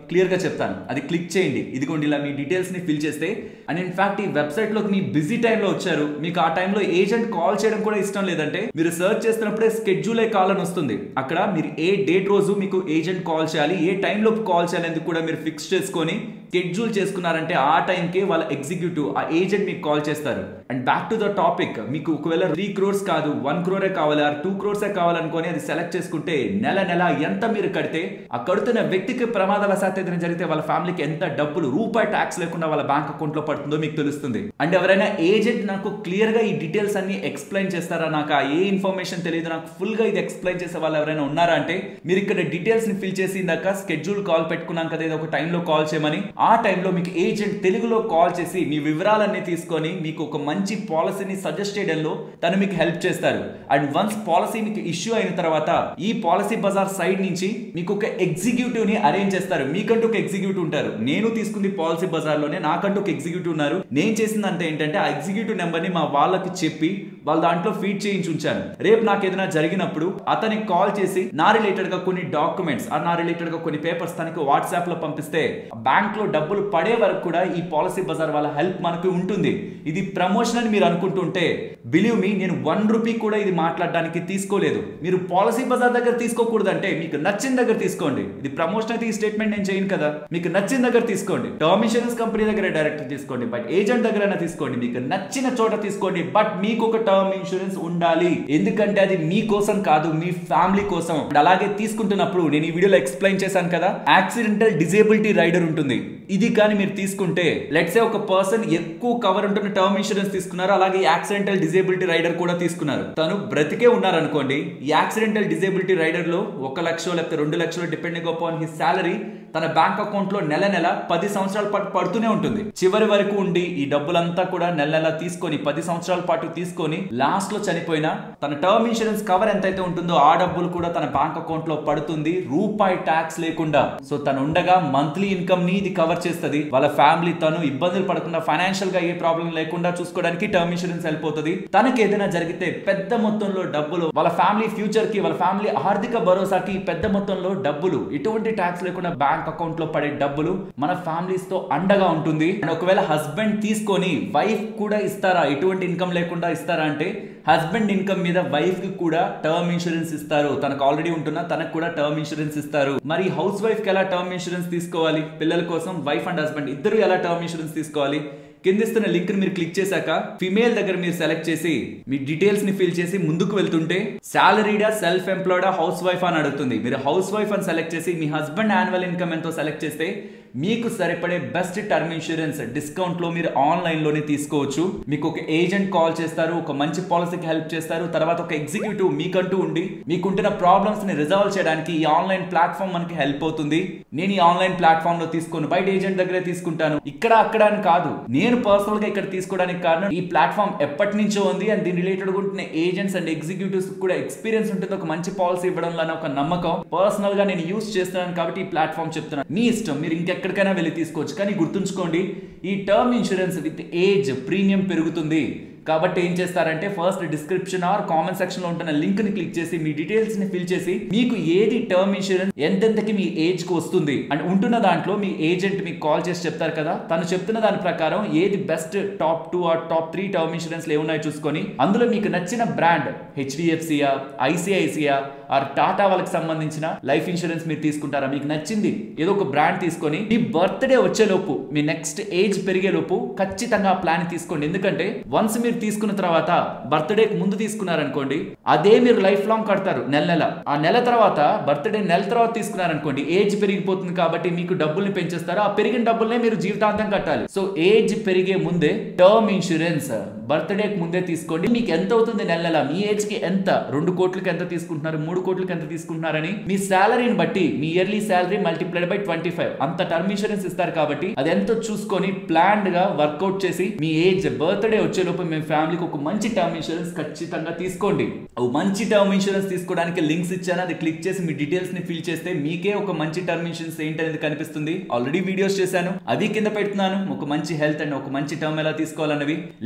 క్లియర్ గా చెప్తాను అది క్లిక్ చేయండి ఇదిగోండి ఇలా మీ డీటెయిల్స్ ని ఫిల్ చేస్తే అండ్ ఇన్ఫాక్ట్ ఈ వెబ్సైట్ లోకి మీ బిజీ టైంలో వచ్చారు మీకు ఆ టైంలో ఏజెంట్ కాల్ చేయడం కూడా ఇష్టం లేదంటే మీరు సర్చ్ చేస్తున్నప్పుడే స్కెడ్యూల్ ఏ కాల్ అని వస్తుంది అక్కడ మీరు ఏ డేట్ రోజు మీకు ఏజెంట్ కాల్ చేయాలి ఏ టైంలో కాల్ చేయాలి కూడా మీరు ఫిక్స్ చేసుకొని షెడ్యూల్ చేసుకున్నారంటే ఆ టైంకి వాళ్ళ ఎగ్జిక్యూటివ్ ఆ ఏజెంట్ మీకు కాల్ చేస్తారు and back to the topic మీకు ఒకవేళ త్రీ క్రోర్స్ కాదు వన్ క్రోరే కావాలి ఆర్ టూ క్రోర్సే కావాలనుకొని అది సెలెక్ట్ చేసుకుంటే నెల నెల ఎంత మీరు కడితే ఆ కడుతున్న వ్యక్తికి ప్రమాదవశాత్తు ఏదైనా జరిగితే వాళ్ళ ఫ్యామిలీకి ఎంత డబ్బులు రూపాయి ట్యాక్స్ లేకుండా వాళ్ళ బ్యాంక్ అకౌంట్ లో పడుతుందో మీకు తెలుస్తుంది అండ్ ఎవరైనా ఏజెంట్ నాకు క్లియర్ గా ఈ డీటెయిల్స్ అన్ని ఎక్స్ప్లెయిన్ చేస్తారా నాకు ఆ ఏ ఇన్ఫర్మేషన్ తెలియదు నాకు ఫుల్ గా ఇది ఎక్స్ప్లెయిన్ చేసే వాళ్ళు ఎవరైనా ఉన్నారా అంటే మీరు ఇక్కడ డీటెయిల్స్ ని ఫిల్ చేసి ఇందాక స్కెడ్యూల్ కాల్ పెట్టుకున్నాం కదా ఇది ఒక టైంలో కాల్ చేయమని ఆ టైంలో మీకు ఏజెంట్ తెలుగులో కాల్ చేసి మీ వివరాలన్నీ తీసుకొని మీకు ఒక మంచి పాలసీని సజెస్ట్ చేయడంలో తను మీకు హెల్ప్ చేస్తారు అండ్ వన్స్ పాలసీ మీకు ఇష్యూ అయిన తర్వాత ఈ పాలసీ బజార్ సైడ్ నుంచి మీకు ఒక ఎగ్జిక్యూటివ్ ని అరేంజ్ చేస్తారు మీకంటూ ఒక ఎగ్జిక్యూటివ్ ఉంటారు నేను తీసుకుంది పాలసీ బజార్ లోనే నాకంటూ ఒక ఎగ్జిక్యూటివ్ ఉన్నారు నేను చేసిందంటే ఏంటంటే ఆ ఎగ్జిక్యూటివ్ నెంబర్ ని మా వాళ్ళకి చెప్పి వాళ్ళ దాంట్లో ఫీడ్ చేయించి ఉంచాను రేపు నాకు ఏదైనా జరిగినప్పుడు అతనికి కాల్ చేసి నా రిలేటెడ్ గా కొన్ని డాక్యుమెంట్స్ నా రిలేటెడ్ గా కొన్ని పేపర్స్ తనకి వాట్సాప్ లో పంపిస్తే బ్యాంక్ లో డబ్బులు పడే వరకు కూడా ఈ పాలసీ బజార్ వాళ్ళ హెల్ప్ మనకు ఉంటుంది ఇది ప్రమోషన్ అని మీరు అనుకుంటుంటే బిలీవ్ మీ నేను వన్ రూపీ కూడా ఇది మాట్లాడడానికి తీసుకోలేదు మీరు పాలసీ బజార్ దగ్గర తీసుకోకూడదంటే మీకు నచ్చిన దగ్గర తీసుకోండి ఇది ప్రమోషన్ అయితే ఈ స్టేట్మెంట్ నేను చేయను కదా మీకు నచ్చిన దగ్గర తీసుకోండి టర్మ్ ఇన్సూరెన్స్ కంపెనీ దగ్గర డైరెక్ట్ తీసుకోండి బట్ ఏజెంట్ దగ్గర తీసుకోండి మీకు నచ్చిన చోట తీసుకోండి బట్ మీకు ఒక టర్మ్ ఇన్సూరెన్స్ ఉండాలి ఎందుకంటే అది మీ కోసం కాదు మీ ఫ్యామిలీ కోసం And అలాగే తీసుకుంటున్నప్పుడు నేను ఈ వీడియోలో ఎక్స్ప్లెయిన్ చేశాను కదా యాక్సిడెంటల్ డిజేబిలిటీ రైడర్ ఉంటుంది ఇది కానీ మీరు తీసుకుంటే లెట్సే ఒక పర్సన్ ఎక్కువ కవర్ ఉంటున్న టర్మ్ ఇన్సూరెన్స్ తీసుకున్నారు అలాగే యాక్సిడెంటల్ డిజేబిలిటీ రైడర్ కూడా తీసుకున్నారు తను బ్రతికే ఉన్నారు అనుకోండి ఈ యాక్సిడెంటల్ డిజేబిలిటీ రైడర్ లో ఒక లక్ష లేకపోతే రెండు లక్షలు డిపెండింగ్ అపాన్ హిస్ సాలరీ తన బ్యాంక్ అకౌంట్ లో నెల నెల పది సంవత్సరాల పాటు పడుతూనే ఉంటుంది చివరి వరకు ఉండి ఈ డబ్బులంతా కూడా నెల నెల తీసుకొని పది సంవత్సరాల పాటు తీసుకొని లాస్ట్ లో చనిపోయినా తన టర్మ్ ఇన్సూరెన్స్ కవర్ ఎంతైతే ఉంటుందో ఆ డబ్బులు కూడా తన బ్యాంక్ అకౌంట్ లో పడుతుంది రూపాయి ట్యాక్స్ లేకుండా సో తను ఉండగా మంత్లీ ఇన్కమ్ ని ఇది కవర్ చేస్తుంది వాళ్ళ ఫ్యామిలీ తను ఇబ్బందులు పడకుండా ఫైనాన్షియల్ గా ఏ ప్రాబ్లం లేకుండా చూసుకోవడానికి టర్మ్ ఇన్సూరెన్స్ వెళ్ళిపోతుంది తనకి ఏదైనా జరిగితే పెద్ద మొత్తంలో డబ్బులు వాళ్ళ ఫ్యామిలీ ఫ్యూచర్ కి వాళ్ళ ఫ్యామిలీ ఆర్థిక భరోసాకి పెద్ద మొత్తంలో డబ్బులు ఎటువంటి ట్యాక్స్ లేకుండా బ్యాంక్ అకౌంట్ లో పడే డబ్బులు మన ఫ్యామిలీస్ తో అండగా ఉంటుంది అండ్ ఒకవేళ హస్బెండ్ తీసుకొని వైఫ్ కూడా ఇస్తారా ఎటువంటి ఇన్కమ్ లేకుండా ఇస్తారా అంటే హస్బెండ్ ఇన్కమ్ మీద వైఫ్ కి కూడా టర్మ్ ఇన్సూరెన్స్ ఇస్తారు తనకు ఆల్రెడీ ఉంటున్నా తనకు కూడా టర్మ్ ఇన్సూరెన్స్ ఇస్తారు మరి హౌస్ వైఫ్ కి ఎలా టర్మ్ ఇన్సూరెన్స్ తీసుకోవాలి పిల్లల కోసం వైఫ్ అండ్ హస్బెండ్ ఇద్దరు ఎలా టర్మ్ ఇన్సూరెన్స్ తీసుకోవాలి కిందిస్తున్న లింక్ మీరు క్లిక్ చేశాక ఫిమేల్ దగ్గర మీరు సెలెక్ట్ చేసి మీ డీటెయిల్స్ ని ఫిల్ చేసి ముందుకు వెళ్తుంటే సాలరీడా సెల్ఫ్ ఎంప్లాయిడా హౌస్ వైఫ్ అని అడుగుతుంది మీరు హౌస్ వైఫ్ అని సెలెక్ట్ చేసి మీ హస్బెండ్ యాన్యువల్ ఇన్కమ్ ఎంతో సెలెక్ట్ చేస్తే మీకు సరిపడే బెస్ట్ టర్మ్ ఇన్సూరెన్స్ డిస్కౌంట్ లో మీరు ఆన్లైన్ లోనే తీసుకోవచ్చు మీకు ఒక ఏజెంట్ కాల్ చేస్తారు ఒక మంచి పాలసీకి హెల్ప్ చేస్తారు తర్వాత ఒక ఎగ్జిక్యూటివ్ మీకంటూ ఉండి మీకుంటున్న ప్రాబ్లమ్స్ ని రిజాల్వ్ చేయడానికి ఈ ఆన్లైన్ ప్లాట్ఫామ్ మనకి హెల్ప్ అవుతుంది నేను ఈ ఆన్లైన్ ప్లాట్ఫామ్ లో తీసుకొని బయట ఏజెంట్ దగ్గరే తీసుకుంటాను ఇక్కడ అక్కడ అని కాదు నేను పర్సనల్ గా ఇక్కడ తీసుకోవడానికి కారణం ఈ ప్లాట్ఫామ్ ఎప్పటి నుంచో ఉంది అండ్ దీని రిలేటెడ్ ఉంటున్న ఏజెంట్స్ అండ్ ఎగ్జిక్యూటివ్స్ కూడా ఎక్స్పీరియన్స్ ఉంటుంది ఒక మంచి పాలసీ ఇవ్వడంలో అనే ఒక నమ్మకం పర్సనల్ గా నేను యూస్ చేస్తున్నాను కాబట్టి ఈ ప్లాట్ఫామ్ చెప్తున్నాను మీ ఇష్టం మీరు ఇంకెక్కడికైనా వెళ్ళి తీసుకోవచ్చు కానీ గుర్తుంచుకోండి ఈ term insurance with age premium పెరుగుతుంది కాబట్టి ఏం చేస్తారంటే first description or comment section లో ఉంటున్న లింక్ ని క్లిక్ చేసి మీ డీటెయిల్స్ ని ఫిల్ చేసి మీకు ఏది టర్మ్ ఇన్సూరెన్స్ ఎంతెంతకి మీ ఏజ్ కి వస్తుంది అండ్ ఉంటున్న దాంట్లో మీ ఏజెంట్ మీకు కాల్ చేసి చెప్తారు కదా తను చెప్తున్న దాని ప్రకారం ఏది best top two or top three term insurance ఏమున్నాయో చూసుకొని అందులో మీకు నచ్చిన బ్రాండ్ హెచ్డిఎఫ్సియా ఐసిఐసియా ఆర్ టాటా వాళ్ళకి సంబంధించిన లైఫ్ ఇన్సూరెన్స్ మీరు తీసుకుంటారా మీకు నచ్చింది ఏదో ఒక బ్రాండ్ తీసుకొని మీ బర్త్డే వచ్చేలోపు మీ నెక్స్ట్ ఏజ్ పెరిగే లోపు ఖచ్చితంగా ఆ ప్లాన్ తీసుకోండి ఎందుకంటే వన్స్ మీరు తీసుకున్న తర్వాత బర్త్డేకి ముందు తీసుకున్నారనుకోండి అదే మీరు లైఫ్ లాంగ్ కడతారు నెల నెల ఆ నెల తర్వాత బర్త్డే నెల తర్వాత తీసుకున్నారనుకోండి ఏజ్ పెరిగిపోతుంది కాబట్టి మీకు డబ్బుల్ని పెంచేస్తారు ఆ పెరిగిన డబ్బుల్నే మీరు జీవితాంతం కట్టాలి సో ఏజ్ పెరిగే ముందే టర్మ్ ఇన్సూరెన్స్ బర్త్డేకి ముందే తీసుకోండి మీకు ఎంత అవుతుంది నెల నెల మీ ఏజ్ కి ఎంత రెండు కోట్లకి ఎంత తీసుకుంటున్నారు మూడు కోట్లకి ఎంత తీసుకుంటున్నారని మీ శాలరీని బట్టి మీ yearly salary multiplied by twenty five అంత టర్మ్ ఇన్సూరెన్స్ ఇస్తారు కాబట్టి అది ఎంతో చూసుకొని ప్లాన్డ్ గా వర్కౌట్ చేసి మీ ఏజ్ బర్త్డే వచ్చేలోపు మీ ఫ్యామిలీకి ఒక మంచి టర్మ్ ఇన్సూరెన్స్ ఖచ్చితంగా తీసుకోండి ఓ మంచి టర్మ్ ఇన్సూరెన్స్ తీసుకోవడానికి లింక్స్ ఇచ్చాను అది క్లిక్ చేసి మీ డీటెయిల్స్ ని ఫిల్ చేస్తే మీకే ఒక మంచి టర్మ్ ఇన్సూరెన్స్ ఏంటనేది కనిపిస్తుంది ఆల్రెడీ వీడియోస్ చేశాను అవి కింద పెడుతున్నాను ఒక మంచి హెల్త్ అండ్ ఒక మంచి టర్మ్ ఎలా తీసుకోవాలన్నవి లేదన్నా మీకు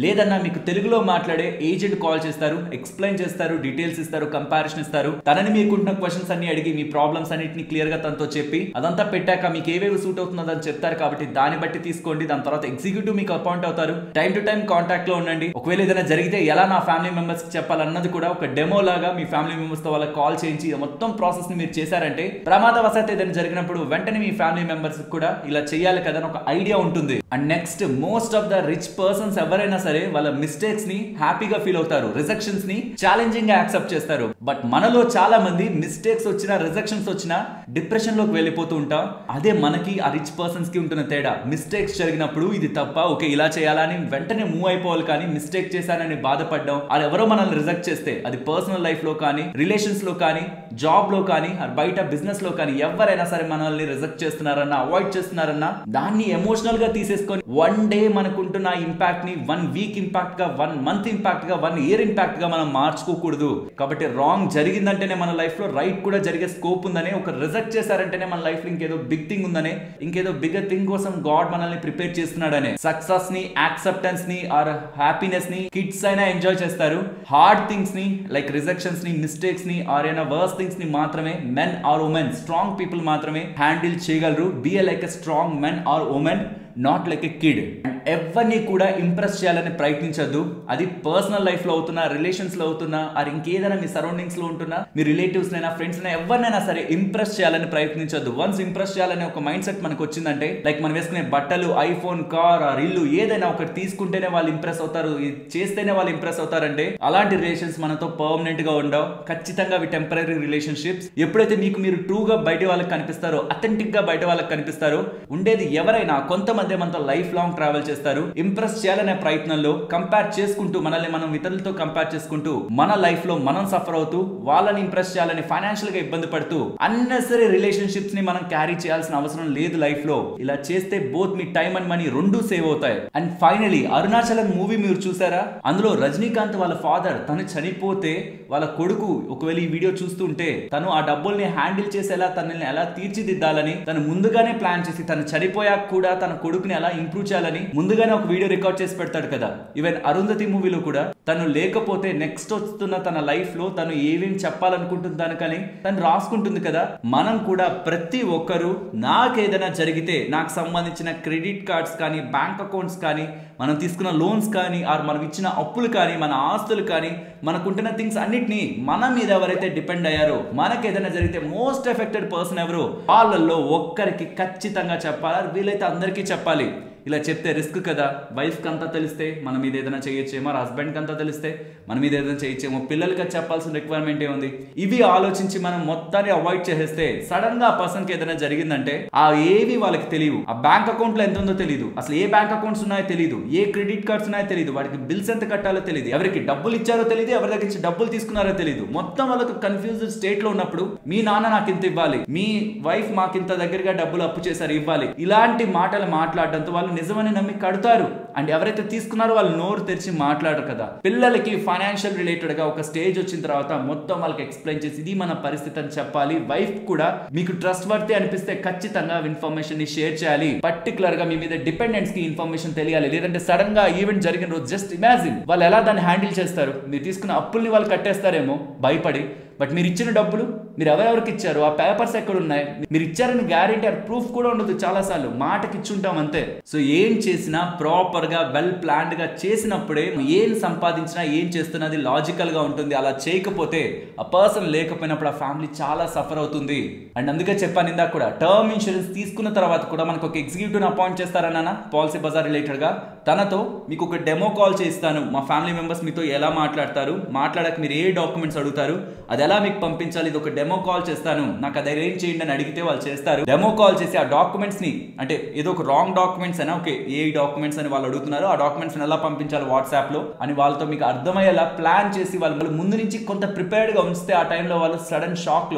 మీకు తెలుగులో మాట్లాడే ఏజెంట్ కాల్ చేస్తారు ఎక్స్ప్లెయిన్ చేస్తారు డీటెయిల్స్ ఇస్తారు కంపారిజన్ ఇస్తారు తనని మీకుంటున్న క్వశ్చన్స్ అన్ని అడిగి మీ ప్రాబ్లమ్స్ అన్నిటిని క్లియర్ గా తనతో చెప్పి అదంతా పెట్టాక మీకు ఏవేవి సూట్ అవుతుందో అని చెప్తారు కాబట్టి దాన్ని బట్టి తీసుకోండి దాని తర్వాత ఎగ్జిక్యూటివ్ మీకు అపాయింట్ అవుతారు టైం టు టైం కాంటాక్ట్ లో ఉండండి ఒకవేళ ఏదైనా జరిగితే ఎలా నా ఫ్యామిలీ మెంబర్స్ కి చెప్పాలన్నది కూడా ఒక డెమో లాగా మీ ఫ్యామిలీ మెంబర్స్ తో వాళ్ళకి కాల్ చేయించి ఈ మొత్తం ప్రాసెస్ ని మీరు చేశారంటే ప్రమాదవశాత్ ఏదైనా జరిగినప్పుడు వెంటనే మీ ఫ్యామిలీ మెంబర్స్ కూడా ఇలా చేయాలి కదా అని ఒక ఐడియా ఉంటుంది and next most of the rich persons ఎవరైనా సరే వాళ్ళ మిస్టేక్స్ ని హ్యాపీగా ఫీల్ అవుతారు రిజెక్షన్స్ ని ఛాలెంజింగ్ గా యాక్సెప్ట్ చేస్తారు బట్ మనలో చాలా మంది మిస్టేక్స్ వచ్చినా రిజెక్షన్స్ వచ్చినా డిప్రెషన్ లోకి వెళ్ళిపోతూ ఉంటాం అదే మనకి ఆ రిచ్ పర్సన్స్ కి ఉంటున్న తేడా మిస్టేక్స్ జరిగినప్పుడు ఇది తప్ప ఓకే ఇలా చేయాలని వెంటనే మూవ్ అయిపోవాలి కానీ మిస్టేక్ చేశానని బాధపడడం అది ఎవరో మనల్ని రిజెక్ట్ చేస్తే అది పర్సనల్ లైఫ్ లో కానీ రిలేషన్స్ లో కానీ జాబ్ లో కానీ or బయట బిజినెస్ లో కానీ ఎవరైనా సరే మనల్ని రిజెక్ట్ చేస్తున్నారన్నా అవాయిడ్ చేస్తున్నారన్నా దాన్ని ఎమోషనల్ గా తీసేసుకొని వన్ డే మనకుంటున్న ఇంపాక్ట్ ని వన్ వీక్ ఇంపాక్ట్ గా వన్ మంత్ ఇంపాక్ట్ గా వన్ ఇయర్ ఇంపాక్ట్ గా మనం మార్చుకోకూడదు కాబట్టి రాంగ్ జరిగిందంటేనే మన లైఫ్ లో రైట్ కూడా జరిగే స్కోప్ ఉందని ఒక రిజెక్ట్ చేశారంటేనే మన లైఫ్ లో ఇంకేదో బిగ్ థింగ్ ఉందని ఇంకేదో బిగ్గర్ థింగ్ కోసం గాడ్ మనల్ని ప్రిపేర్ చేస్తున్నాడనే సక్సెస్ ని యాక్సెప్టెన్స్ ని ఆర్ హ్యాపీనెస్ ని కిడ్స్ అయినా ఎంజాయ్ చేస్తారు హార్డ్ థింగ్స్ ని లైక్ రిజెక్షన్స్ ని మిస్టేక్స్ ని ఆర్ ఏమైనా వర్స్ థింగ్స్ ని మాత్రమే men or women strong people మాత్రమే హ్యాండిల్ చేయగలరు be like a strong men or women not like a kid ఎవరిని కూడా ఇంప్రెస్ చేయాలని ప్రయత్నించద్దు అది పర్సనల్ లైఫ్ లో అవుతున్నా రిలేషన్స్ లో అవుతున్నా ఆర్ ఇంకేదైనా మీ సరౌండింగ్స్ లో ఉంటున్నా మీ రిలేటివ్స్ నైనా ఫ్రెండ్స్ అయినా ఎవరినైనా సరే ఇంప్రెస్ చేయాలని ప్రయత్నించద్దు వన్స్ ఇంప్రెస్ చేయాలనే ఒక మైండ్ సెట్ మనకు వచ్చిందంటే లైక్ మనం వేసుకునే బట్టలు ఐఫోన్ కార్ ఆర్ ఇల్లు ఏదైనా ఒకటి తీసుకుంటేనే వాళ్ళు ఇంప్రెస్ అవుతారు ఇది చేస్తేనే వాళ్ళు ఇంప్రెస్ అవుతారంటే అలాంటి రిలేషన్స్ మనతో పర్మనెంట్ గా ఉండవు ఖచ్చితంగా అవి టెంపరీ రిలేషన్షిప్స్ ఎప్పుడైతే మీకు మీరు ట్రూ గా బయట వాళ్ళకి కనిపిస్తారో అథెంటిక్ గా బయట వాళ్ళకి కనిపిస్తారో ఉండేది ఎవరైనా కొంతమంది మనతో లైఫ్ లాంగ్ ట్రావెల్ చేస్తారు ఇంప్రెస్ చేయాలనే ప్రయత్నంలో కంపేర్ చేసుకుంటూ మనల్ని మనం ఇతరులతో కంపేర్ చేసుకుంటూ మన లైఫ్ లో మనం సఫర్ అవుతూ వాళ్ళని ఇంప్రెస్ చేయాలని ఫైనాన్షియల్ గా ఇబ్బంది పడుతూ అన్నెసరీ రిలేషన్షిప్స్ ని మనం క్యారీ చేయాల్సిన అవసరం లేదు లైఫ్ లో ఇలా చేస్తే బోత్ మీ టైం అండ్ మనీ రెండు సేవ్ అవుతాయి అండ్ ఫైనలీ అరుణాచలం మూవీ మీరు చూసారా అందులో రజనీకాంత్ వాళ్ళ ఫాదర్ తను చనిపోతే వాళ్ళ కొడుకు ఒకవేళ ఈ వీడియో చూస్తుంటే తను ఆ డబ్బుల్ని హ్యాండిల్ చేసేలా తనని ఎలా తీర్చిదిద్దాలని తను ముందుగానే ప్లాన్ చేసి తను చనిపోయాక కూడా తన కొడుకుని ఎలా ఇంప్రూవ్ చేయాలని ముందుగానే ఒక వీడియో రికార్డ్ చేసి పెడతాడు కదా ఈవెన్ అరుంధతి మూవీలో కూడా తను లేకపోతే నెక్స్ట్ వస్తున్న తన లైఫ్ లో తను ఏమేం చెప్పాలనుకుంటుంది దానికని తను రాసుకుంటుంది కదా మనం కూడా ప్రతి ఒక్కరూ నాకేదైనా జరిగితే నాకు సంబంధించిన క్రెడిట్ కార్డ్స్ కానీ బ్యాంక్ అకౌంట్స్ కానీ మనం తీసుకున్న లోన్స్ కానీ ఆర్ మనం ఇచ్చిన అప్పులు కానీ మన ఆస్తులు కానీ మనకుంటున్న థింగ్స్ అన్నిటినీ మన మీద ఎవరైతే డిపెండ్ అయ్యారో మనకి ఏదైనా జరిగితే మోస్ట్ ఎఫెక్టెడ్ పర్సన్ ఎవరు వాళ్ళల్లో ఒక్కరికి ఖచ్చితంగా చెప్పాలి వీలైతే అందరికీ చెప్పాలి ఇలా చెప్తే రిస్క్ కదా వైఫ్కి అంతా తెలిస్తే మన మీద ఏదైనా చేయొచ్చేమో హస్బెండ్కి అంతా తెలిస్తే మన మీద ఏదైనా చేయొచ్చేమో పిల్లలకి అది చెప్పాల్సిన రిక్వైర్మెంట్ ఏముంది ఇవి ఆలోచించి మనం మొత్తాన్ని అవాయిడ్ చేసేస్తే సడన్ గా ఆ పర్సన్కి ఏదైనా జరిగిందంటే ఆ ఏవి వాళ్ళకి తెలియవు ఆ బ్యాంక్ అకౌంట్ లో ఎంత ఉందో తెలియదు అసలు ఏ బ్యాంక్ అకౌంట్స్ ఉన్నాయో తెలియదు ఏ క్రెడిట్ కార్డ్స్ ఉన్నాయో తెలియదు వాటికి బిల్స్ ఎంత కట్టాలో తెలియదు ఎవరికి డబ్బులు ఇచ్చారో తెలియదు ఎవరి దగ్గర నుంచి డబ్బులు తీసుకున్నారో తెలియదు మొత్తం వాళ్ళకి కన్ఫ్యూజ్డ్ స్టేట్ లో ఉన్నప్పుడు మీ నాన్న నాకు ఇంత ఇవ్వాలి మీ వైఫ్ మాకు ఇంత దగ్గరగా డబ్బులు అప్పు చేశారు ఇవ్వాలి ఇలాంటి మాటలు మాట్లాడడంతో వాళ్ళు నిజమని నమ్మి కడతారు అండ్ ఎవరైతే తీసుకున్నారో వాళ్ళు నోరు తెరిచి మాట్లాడరు కదా పిల్లలకి ఫైనాన్షియల్ రిలేటెడ్ గా ఒక స్టేజ్ వచ్చిన తర్వాత మొత్తం వాళ్ళకి ఎక్స్ప్లెయిన్ చేసి ఇది మన పరిస్థితి అని చెప్పాలి వైఫ్ కూడా మీకు ట్రస్ట్ వర్తి అనిపిస్తే ఖచ్చితంగా ఇన్ఫర్మేషన్ ని షేర్ చేయాలి పర్టికులర్ గా మీ మీద డిపెండెన్స్ కి ఇన్ఫర్మేషన్ తెలియాలి లేదంటే సడన్ గా ఈవెంట్ జరిగిన రోజు జస్ట్ ఇమాజిన్ వాళ్ళు ఎలా దాన్ని హ్యాండిల్ చేస్తారు మీరు తీసుకున్న అప్పుల్ని వాళ్ళు కట్టేస్తారేమో భయపడి బట్ మీరు ఇచ్చిన డబ్బులు మీరు ఎవరెవరికి ఇచ్చారు ఆ పేపర్స్ ఎక్కడ ఉన్నాయి మీరు ఇచ్చారని గ్యారెంటీ ఆ ప్రూఫ్ కూడా ఉండదు చాలా సార్లు మాటకి ఇచ్చుంటాం అంతే సో ఏం చేసినా ప్రాపర్ గా వెల్ ప్లాన్డ్ గా చేసినప్పుడే ఏం సంపాదించినా ఏం చేస్తున్నది లాజికల్ గా ఉంటుంది అలా చేయకపోతే ఆ పర్సన్ లేకపోయినప్పుడు ఆ ఫ్యామిలీ చాలా సఫర్ అవుతుంది అండ్ అందుకే చెప్పాను ఇందాక కూడా టర్మ్ ఇన్సూరెన్స్ తీసుకున్న తర్వాత కూడా మనకు ఒక ఎగ్జిక్యూటివ్ అపాయింట్ చేస్తారన్నా పాలసీ బజార్ రిలేటెడ్ గా తనతో మీకు ఒక డెమో కాల్ చేస్తాను మా ఫ్యామిలీ మెంబర్స్ మీతో ఎలా మాట్లాడతారు మాట్లాడక మీరు ఏ డాక్యుమెంట్స్ అడుగుతారు అది ఎలా మీకు పంపించాలి ఇది ఒక డెమో కాల్ చేస్తాను నాకు అది అరేంజ్ చేయండి అని అడిగితే వాళ్ళు చేస్తారు డెమో కాల్ చేసి ఆ డాక్యుమెంట్స్ ని అంటే ఏదో ఒక రాంగ్ డాక్యుమెంట్స్ అయినా ఓకే ఏ డాక్యుమెంట్స్ అని వాళ్ళు అడుగుతున్నారు ఆ డాక్యుమెంట్స్ ఎలా పంపించాలి వాట్సాప్ లో అని వాళ్ళతో మీకు అర్థమయ్యేలా ప్లాన్ చేసి వాళ్ళు ముందు నుంచి కొంత ప్రిపేర్డ్ గా ఉంచితే ఆ టైంలో వాళ్ళు సడన్ షాక్ లో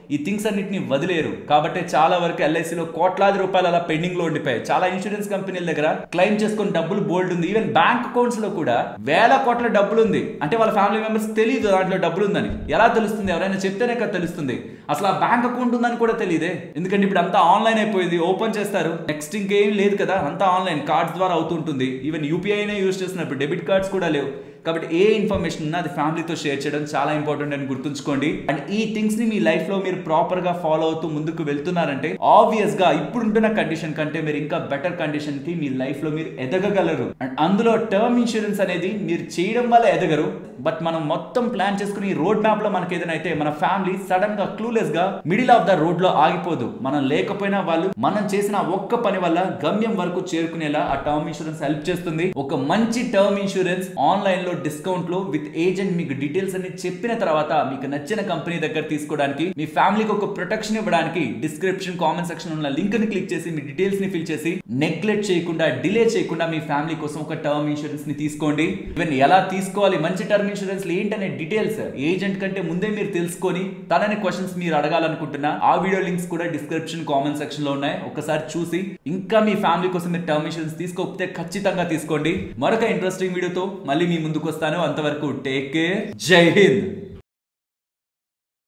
ఈ థింగ్స్ అన్నిటిని వదిలేరు కాబట్టి చాలా వరకు ఎల్ఐసిలో కోట్లాది రూపాయలు అలా పెండింగ్ లో ఉండిపోయాయి చాలా ఇన్సూరెన్స్ కంపెనీల దగ్గర క్లెయిమ్ చేసుకుని డబ్బులు బోల్డ్ ఉంది ఈవెన్ బ్యాంక్ అకౌంట్స్ లో కూడా వేల కోట్ల డబ్బులు ఉంది అంటే వాళ్ళ ఫ్యామిలీ మెంబర్స్ తెలియదు దాంట్లో డబ్బులు ఉందని ఎలా తెలుస్తుంది ఎవరైనా చెప్తేనే కదా తెలుస్తుంది అసలు ఆ బ్యాంక్ అకౌంట్ ఉందని కూడా తెలియదే ఎందుకంటే ఇప్పుడు అంతా ఆన్లైన్ అయిపోయింది ఓపెన్ చేస్తారు నెక్స్ట్ ఇంకేం లేదు కదా అంతా ఆన్లైన్ కార్డ్స్ ద్వారా అవుతుంటుంది ఈవెన్ యూపీఐనే యూస్ చేస్తున్నప్పుడు డెబిట్ కార్డ్స్ కూడా లేవు కాబట్టి ఏ ఇన్ఫర్మేషన్ ఉన్నా అది ఫ్యామిలీతో షేర్ చేయడం చాలా ఇంపార్టెంట్ అని గుర్తుంచుకోండి అండ్ ఈ థింగ్స్ ని మీ లైఫ్ లో మీరు ప్రాపర్ గా ఫాలో అవుతూ ముందుకు వెళ్తున్నారంటే ఆబ్వియస్ గా ఇప్పుడుంటున్న కండిషన్ కంటే మీరు ఇంకా బెటర్ కండిషన్ కి మీ లైఫ్ లో మీరు ఎదగగలరు అండ్ అందులో టర్మ్ ఇన్సూరెన్స్ అనేది మీరు చేయడం వల్ల ఎదగరు బట్ మనం మొత్తం ప్లాన్ చేసుకుని రోడ్ మ్యాప్ లో మనకి ఏదైనా అయితే మన ఫ్యామిలీ సడన్ గా క్లూలెస్ గా మిడిల్ ఆఫ్ ద రోడ్ లో ఆగిపోదు మనం లేకపోయినా వాళ్ళు మనం చేసిన ఒక్క పని వల్ల గమ్యం వరకు చేరుకునేలా ఆ టర్మ్ ఇన్సూరెన్స్ హెల్ప్ చేస్తుంది ఒక మంచి టర్మ్ ఇన్సూరెన్స్ ఆన్లైన్ లో డిస్కౌంట్ లో విత్ ఏజెంట్ మీకు డీటెయిల్స్ అన్ని చెప్పిన తర్వాత మీకు నచ్చిన కంపెనీ దగ్గర తీసుకోవడానికి మీ ఫ్యామిలీకి ఒక ప్రొటెక్షన్ ఇవ్వడానికి డిస్క్రిప్షన్ కామెంట్ సెక్షన్ ఉన్న లింక్ ని క్లిక్ చేసి మీ డీటెయిల్స్ ని ఫిల్ చేసి నెగ్లెక్ట్ చేయకుండా డిలే చేయకుండా మీ ఫ్యామిలీ కోసం ఒక టర్మ్ ఇన్సూరెన్స్ ని తీసుకోండి ఈవెన్ ఎలా తీసుకోవాలి మంచి టర్మ్ ఇన్సూరెన్స్ ఏంటనే డీటెయిల్స్ ఏజెంట్ కంటే ముందే మీరు తెలుసుకొని తనని క్వశ్చన్స్ మీరు అడగాలనుకుంటున్నా ఆ వీడియో లింక్స్ కూడా డిస్క్రిప్షన్ కామెంట్ సెక్షన్ లో ఉన్నాయి ఒకసారి చూసి ఇంకా మీ ఫ్యామిలీ కోసం మీరు టర్మ్ ఇన్సూరెన్స్ తీసుకోకపోతే ఖచ్చితంగా తీసుకోండి మరొక ఇంట్రెస్టింగ్ వీడియోతో మళ్ళీ మీ ముందుకు వస్తాను అంతవరకు టేక్ కేర్ జై హింద్